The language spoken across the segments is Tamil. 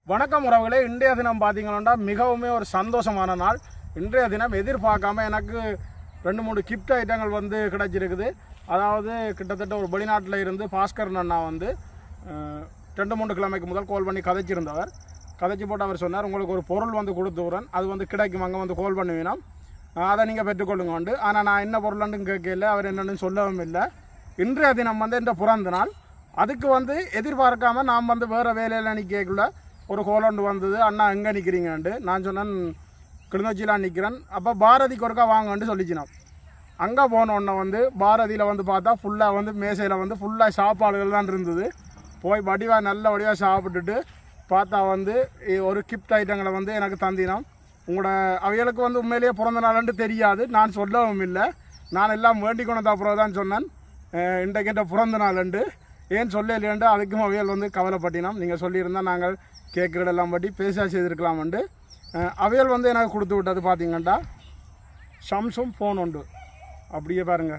வணக்கம் உறவுகளே இன்றைய தினம் பார்த்தீங்கன்னா மிகவுமே ஒரு சந்தோஷமான நாள் இன்றைய தினம் எதிர்பார்க்காம எனக்கு ரெண்டு மூணு கிஃப்ட் ஐட்டங்கள் வந்து கிடைச்சிருக்குது அதாவது கிட்டத்தட்ட ஒரு வெளிநாட்டில் இருந்து பாஸ்கர் அண்ணா வந்து அஹ், ரெண்டு மூணு கிழமைக்கு முதல் கால் பண்ணி கதைச்சிருந்தவர் கதைச்சி போட்டு அவர் சொன்னார் உங்களுக்கு ஒரு பொருள் வந்து கொடுத்துறேன் அது வந்து கிடைக்கும் அங்கே வந்து கால் பண்ணுவீனா அதை நீங்கள் பெற்றுக்கொள்ளுங்க உண்டு ஆனால் நான் என்ன பொருள்னு கேட்கல அவர் என்னன்னு சொல்லவும் இல்லை இன்றைய தினம் வந்து என்ற பிறந்த நாள் அதுக்கு வந்து எதிர்பார்க்காம நான் வந்து வேறு வேலையில் நிற்கக்குள்ள ஒரு கோலண்டு வந்தது அண்ணா எங்கே நிற்கிறீங்கன்ட்டு நான் சொன்னேன் கிளிநொச்சியில் நிற்கிறேன் அப்போ பாரதிக்கு ஒருக்கா வாங்கன்ட்டு சொல்லிச்சினான் அங்கே போனோடனே வந்து பாரதியில் வந்து பார்த்தா ஃபுல்லாக வந்து மேசையில் வந்து ஃபுல்லாக சாப்பாடுகள் தான் இருந்தது போய் வடிவாக நல்ல வடிவாக சாப்பிட்டுட்டு பார்த்தா வந்து இ- ஒரு கிஃப்ட் ஐட்டங்களை வந்து எனக்கு தந்தினான் உங்களோட அவைகளுக்கு வந்து உண்மையிலேயே பிறந்த நாள்னு தெரியாது நான் சொல்லவும் இல்லை நான் எல்லாம் வேண்டிக் கொண்டது அப்புறம் தான் சொன்னேன் அஹ் இன்றைக்கு என்ற பிறந்த நாள்ண்டு ஏன் சொல்லலையேன்ட்டு அதுக்கும் அவையல் வந்து கவலைப்பட்டினோம் நீங்கள் சொல்லியிருந்தால் நாங்கள் கேட்குறதெல்லாம் பற்றி பேச செய்திருக்கலாம்ண்டு அஹ் அவையல் வந்து எனக்கு கொடுத்து விட்டது பார்த்தீங்கன்னா சாம்சங் ஃபோன் உண்டு அப்படியே பாருங்க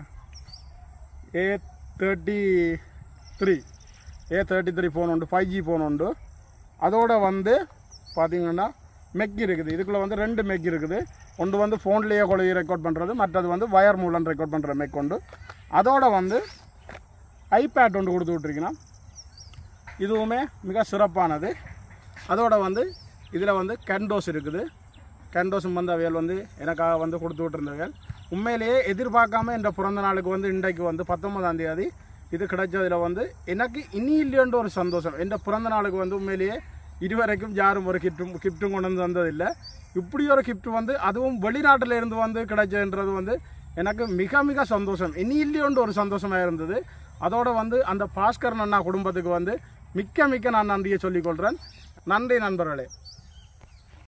A thirty three A thirty three phone உண்டு ஃபைவ் ஜி ஃபோன் உண்டு அதோட வந்து பார்த்தீங்கன்னா மெக் இருக்குது இதுக்குள்ளே வந்து ரெண்டு மெக் இருக்குது ஒன்று வந்து ஃபோன்லேயே கொலை ரெக்கார்ட் பண்ணுறது மற்றது வந்து வயர் மூலம் ரெக்கார்ட் பண்ணுற மெக் உண்டு அதோட வந்து ஐபேட் ஒன்று கொடுத்து விட்ருக்கணும் இதுவுமே மிக சிறப்பானது அதோட வந்து இதில் வந்து கண்டோஸ் இருக்குது கண்டோஸ் வந்து அவைகள் வந்து எனக்காக வந்து கொடுத்து விட்டுருந்தவர்கள் உண்மையிலேயே எதிர்பார்க்காம இந்த பிறந்த நாளுக்கு வந்து இன்றைக்கு வந்து பத்தொன்பதாம் தேதி இது கிடைச்சதுல வந்து எனக்கு இனி இல்லைன்ற ஒரு சந்தோஷம் என் பிறந்த நாளுக்கு வந்து உண்மையிலேயே இதுவரைக்கும் யாரும் ஒரு கிஃப்ட்டும் கிஃப்ட்டும் கொண்டு வந்து வந்ததில்லை இப்படி ஒரு கிஃப்ட் வந்து அதுவும் வெளிநாட்டில் இருந்து வந்து கிடைச்சதுன்றது வந்து எனக்கு மிக மிக சந்தோஷம் இனி இல்லையோன்ற ஒரு சந்தோஷமாக இருந்தது அதோட வந்து அந்த பாஸ்கரன் அண்ணா குடும்பத்துக்கு வந்து மிக்க மிக்க நான் நன்றியை சொல்லிக்கொள்கிறேன் நன்றி நண்பர்களே